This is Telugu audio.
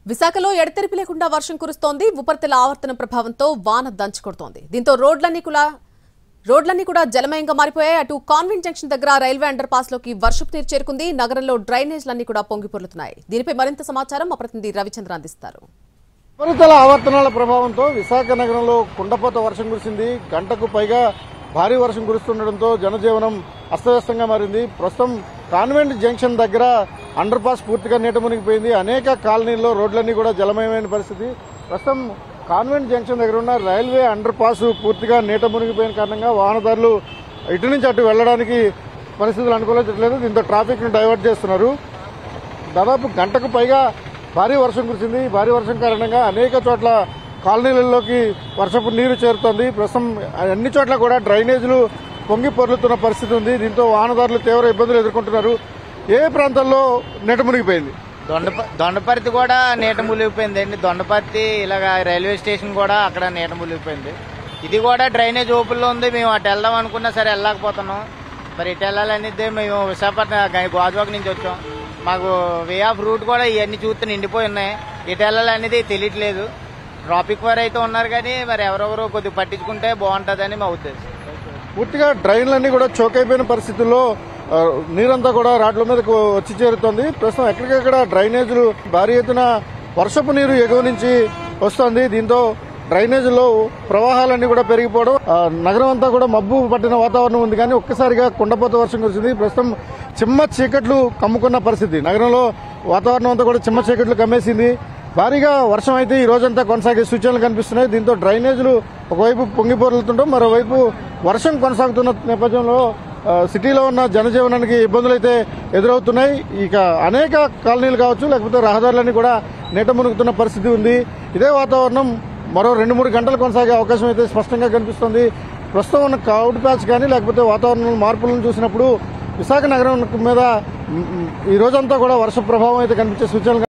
విశాఖలో ఎడతెరిపి లేకుండా వర్షం కురుస్తోంది ఉపరితల ఆవర్తనం ప్రభావంతో వాన దంచుకొడుతోంది దీంతో రోడ్లన్నీ కూడా రోడ్లన్నీ కూడా జలమయంగా మారిపోయాయి అటు కాన్వెంట్ జంక్షన్ దగ్గర రైల్వే అండర్ పాస్ లోకి వర్షపు నీరు చేరుకుంది నగరంలో డ్రైనేజ్లన్నీ కూడా పొంగి పొర్లుతున్నాయి దీనిపై మరింత సమాచారం మా ప్రతినిధి రవిచంద్ర అందిస్తారు ఉపరితల ఆవర్తనాల ప్రభావంతో విశాఖ నగరంలో కుండపోత వర్షం కురిసింది గంటకు పైగా భారీ వర్షం కురుస్తుండటంతో జనజీవనం అస్తవ్యస్తంగా మారింది ప్రస్తుతం కాన్వెంట్ జంక్షన్ దగ్గర అండర్ పాస్ పూర్తిగా నీట మునిగిపోయింది అనేక కాలనీల్లో రోడ్లన్నీ కూడా జలమయమైన పరిస్థితి ప్రస్తుతం కాన్వెంట్ జంక్షన్ దగ్గర ఉన్న రైల్వే అండర్ పాస్ పూర్తిగా నీట మునిగిపోయిన కారణంగా వాహనదారులు ఇటు నుంచి అటు వెళ్ళడానికి పరిస్థితులు అనుకూలించట్లేదు దీంతో ట్రాఫిక్ ను డైవర్ట్ చేస్తున్నారు దాదాపు గంటకు పైగా భారీ వర్షం కురిసింది ఈ భారీ వర్షం కారణంగా అనేక చోట్ల కాలనీలలోకి వర్షపు నీరు చేరుతోంది ప్రస్తుతం అన్ని చోట్ల కూడా డ్రైనేజీలు పొంగి పొర్లుతున్న పరిస్థితి ఉంది దీంతో వాహనదారులు తీవ్ర ఇబ్బందులు ఎదుర్కొంటున్నారు ఏ ప్రాంతాల్లో నీట మునిగిపోయింది దొండప దొండపర్తి కూడా నీట మునిగిపోయింది అండి దొండపర్తి ఇలాగ రైల్వే స్టేషన్ కూడా అక్కడ నీట మునిగిపోయింది ఇది కూడా డ్రైనేజ్ ఓపెన్లో ఉంది మేము అటు వెళ్దాం అనుకున్నా సరే వెళ్ళలేకపోతున్నాం మరి ఇటు వెళ్ళాలనేది మేము విశాఖపట్నం గ- గాజువాక నుంచి వచ్చాం మాకు వే ఆఫ్ రూట్ కూడా ఇవన్నీ చూస్తే నిండిపోయి ఉన్నాయి ఇటు వెళ్ళాలనేది తెలియట్లేదు ట్రాఫిక్ వారు అయితే ఉన్నారు కానీ మరి ఎవరెవరు కొద్దిగా పట్టించుకుంటే బాగుంటుందని మా ఉద్దేశం పూర్తిగా డ్రైన్లన్నీ కూడా చోక్ అయిపోయిన పరిస్థితుల్లో ఆ, నీరంతా కూడా రాడ్ల మీదకు వచ్చి చేరుతోంది ప్రస్తుతం ఎక్కడికక్కడ డ్రైనేజీలు భారీ ఎత్తున వర్షపు నీరు ఎగువ నుంచి వస్తోంది దీంతో డ్రైనేజీలో ప్రవాహాలన్నీ కూడా పెరిగిపోవడం ఆ, నగరం అంతా కూడా మబ్బు పట్టిన వాతావరణం ఉంది కానీ ఒక్కసారిగా కుండపోత వర్షం కురిసింది ప్రస్తుతం చిమ్మ చీకట్లు కమ్ముకున్న పరిస్థితి నగరంలో వాతావరణం అంతా కూడా చిమ్మ చీకట్లు కమ్మేసింది భారీగా వర్షం అయితే ఈ రోజంతా కొనసాగే సూచనలు కనిపిస్తున్నాయి దీంతో డ్రైనేజీలు ఒకవైపు పొంగిపోరుతుండటం మరోవైపు వర్షం కొనసాగుతున్న నేపథ్యంలో ఆ, సిటీలో ఉన్న జనజీవనానికి ఇబ్బందులు అయితే ఎదురవుతున్నాయి ఇక అనేక కాలనీలు కావచ్చు లేకపోతే రహదారులన్నీ కూడా నీట మునుగుతున్న పరిస్థితి ఉంది ఇదే వాతావరణం మరో రెండు మూడు గంటలు కొనసాగే అవకాశం అయితే స్పష్టంగా కనిపిస్తుంది ప్రస్తుతం ఉన్న క్లౌడ్ ప్యాచ్ కానీ లేకపోతే వాతావరణ మార్పులను చూసినప్పుడు విశాఖ నగరం మీద మ్, ఈ రోజంతా కూడా వర్ష ప్రభావం అయితే కనిపించే సూచనలు